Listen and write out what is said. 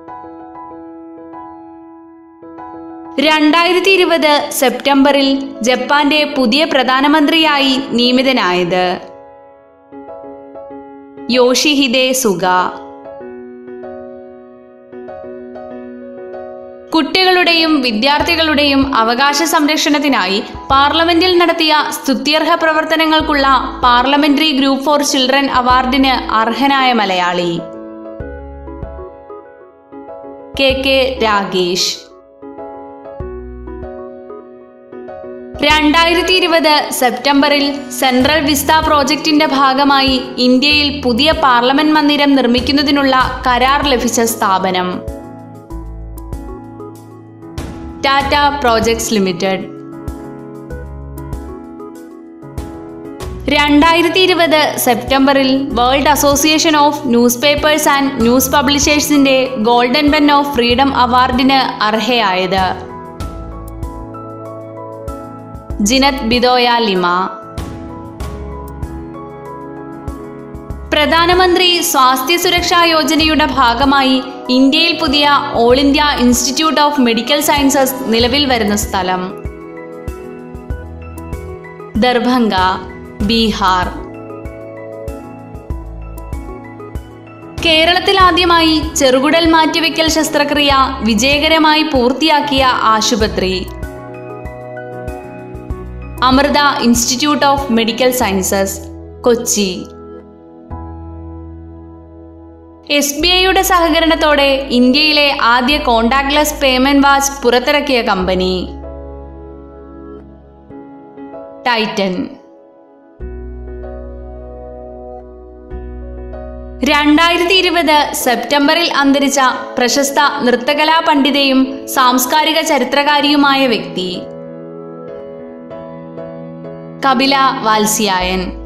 രണ്ടായിരത്തി ഇരുപത് സെപ്റ്റംബറിൽ ജപ്പാന്റെ പുതിയ പ്രധാനമന്ത്രിയായി നിയമിതനായത് യോഷിഹിദെ സുഗ കുട്ടികളുടെയും വിദ്യാർത്ഥികളുടെയും അവകാശ സംരക്ഷണത്തിനായി പാർലമെന്റിൽ നടത്തിയ സ്തുത്യർഹ പ്രവർത്തനങ്ങൾക്കുള്ള പാർലമെന്ററി ഗ്രൂപ്പ് ഫോർ ചിൽഡ്രൻ അവാർഡിന് അർഹനായ മലയാളി കെ കെ രാഗേഷ് രണ്ടായിരത്തി ഇരുപത് സെപ്റ്റംബറിൽ സെൻട്രൽ വിസ്ത പ്രോജക്റ്റിന്റെ ഭാഗമായി ഇന്ത്യയിൽ പുതിയ പാർലമെന്റ് മന്ദിരം നിർമ്മിക്കുന്നതിനുള്ള കരാർ ലഭിച്ച സ്ഥാപനം ടാറ്റ പ്രോജക്ട്സ് ലിമിറ്റഡ് രണ്ടായിരത്തി ഇരുപത് സെപ്റ്റംബറിൽ world association of news papers and news പബ്ലിഷേഴ്സിന്റെ ഗോൾഡൻ പെൻ ഓഫ് ഫ്രീഡം അവാർഡിന് അർഹയായത് ജിനത് ബിദോയ ലിമ പ്രധാനമന്ത്രി സ്വാസ്ഥ്യ സുരക്ഷാ യോജനയുടെ ഭാഗമായി ഇന്ത്യയിൽ പുതിയ all India institute of medical sciences നിലവിൽ വരുന്ന സ്ഥലം ദർഭംഗ ബീഹാർ കേരളത്തിൽ ആദ്യമായി ചെറുകുടൽ മാറ്റിവെക്കൽ ശസ്ത്രക്രിയ വിജയകരമായി പൂർത്തിയാക്കിയ ആശുപത്രി Amrita institute of medical sciences Kochi S B ഐയുടെ സഹകരണത്തോടെ ഇന്ത്യയിലെ ആദ്യ കോണ്ടാക്ട്ലെസ് പേയ്മെന്റ് വാച്ച് പുറത്തിറക്കിയ കമ്പനി ടൈറ്റൻ രണ്ടായിരത്തി ഇരുപത് സെപ്റ്റംബറിൽ അന്തരിച്ച പ്രശസ്ത നൃത്തകലാ പണ്ഡിതയും സാംസ്കാരിക ചരിത്രകാരിയുമായ വ്യക്തി കപില വാത്സ്യായൻ